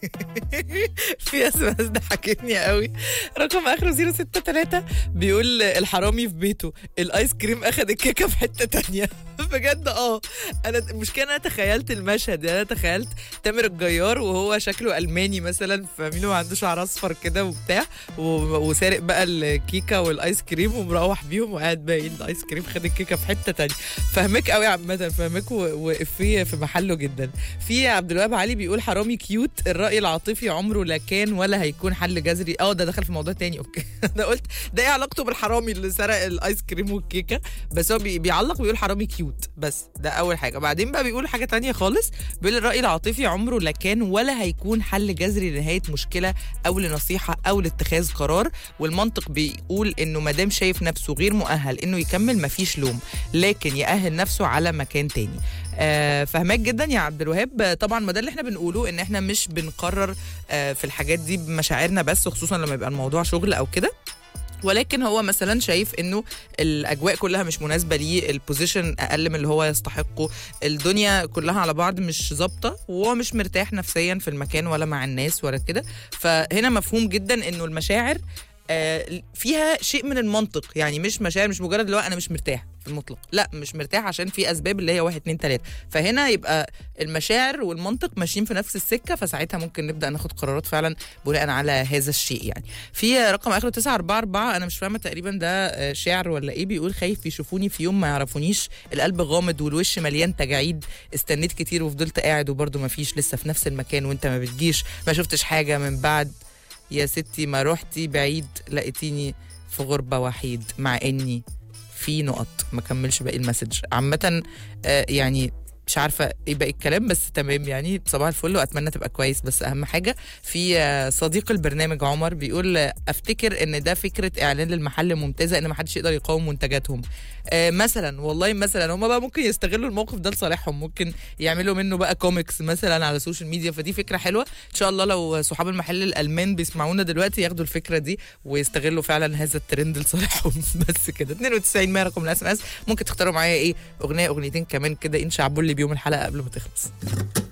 في اس ام اس ضحكتني قوي رقم اخره 063 بيقول الحرامي في بيته الايس كريم اخد الكيكه في حته تانية بجد اه انا المشكله انا تخيلت المشهد يعني انا تخيلت تامر الجيار وهو شكله الماني مثلا فاهمين عنده شعر اصفر كده وبتاع و- وسارق بقى الكيكه والايس كريم ومروح بيهم وقاعد باين الايس كريم خد الكيكه في حته تانية فاهمك قوي عامه فاهمك و- وافيه في محله جدا في عبد الوهاب علي بيقول حرامي كيوت الراي العاطفي عمره لا كان ولا هيكون حل جذري اه ده دخل في موضوع تاني اوكي ده قلت ده ايه علاقته بالحرامي اللي سرق الايس كريم والكيكه بس هو بي- بيعلق ويقول حرامي كيوت بس ده اول حاجه بعدين بقى بيقول حاجه تانية خالص بيقول الراي العاطفي عمره لا كان ولا هيكون حل جذري لنهايه مشكله او لنصيحه او لاتخاذ قرار والمنطق بيقول انه ما دام شايف نفسه غير مؤهل انه يكمل مفيش لوم لكن يأهل نفسه على مكان تاني آه فهماك جدا يا عبد الوهاب آه، طبعا ما ده اللي احنا بنقوله ان احنا مش بنقرر آه في الحاجات دي بمشاعرنا بس وخصوصا لما يبقى الموضوع شغل او كده ولكن هو مثلا شايف انه الاجواء كلها مش مناسبه ليه البوزيشن اقل من اللي هو يستحقه الدنيا كلها على بعض مش ظابطه وهو مش مرتاح نفسيا في المكان ولا مع الناس ولا كده فهنا مفهوم جدا انه المشاعر آه، فيها شيء من المنطق يعني مش مشاعر مش مجرد اللي هو انا مش مرتاح في المطلق لا مش مرتاح عشان في اسباب اللي هي واحد اتنين تلاته فهنا يبقى المشاعر والمنطق ماشيين في نفس السكه فساعتها ممكن نبدا ناخد قرارات فعلا بناء على هذا الشيء يعني في رقم اخره 944 انا مش فاهمه تقريبا ده آه، شعر ولا ايه بيقول خايف يشوفوني في يوم ما يعرفونيش القلب غامض والوش مليان تجاعيد استنيت كتير وفضلت قاعد وبرضه ما فيش لسه في نفس المكان وانت ما بتجيش ما شفتش حاجه من بعد يا ستي ما روحتي بعيد لقيتيني في غربة وحيد مع اني في نقط ما كملش باقي المسج عامة آه، يعني مش عارفة ايه باقي الكلام بس تمام يعني صباح الفل واتمنى تبقى كويس بس اهم حاجة في آه، صديق البرنامج عمر بيقول آه، افتكر ان ده فكرة اعلان للمحل ممتازة ان محدش يقدر يقاوم منتجاتهم آه، مثلا والله مثلا هم بقى ممكن يستغلوا الموقف ده لصالحهم ممكن يعملوا منه بقى كوميكس مثلا على السوشيال ميديا فدي فكرة حلوة ان شاء الله لو صحاب المحل الالمان بيسمعونا دلوقتي ياخدوا الفكره دي ويستغلوا فعلا هذا الترند لصالحهم بس كده 92 ما رقم الاس ام اس ممكن تختاروا معايا ايه اغنيه اغنيتين كمان كده ان شعبوا لي بيوم الحلقه قبل ما تخلص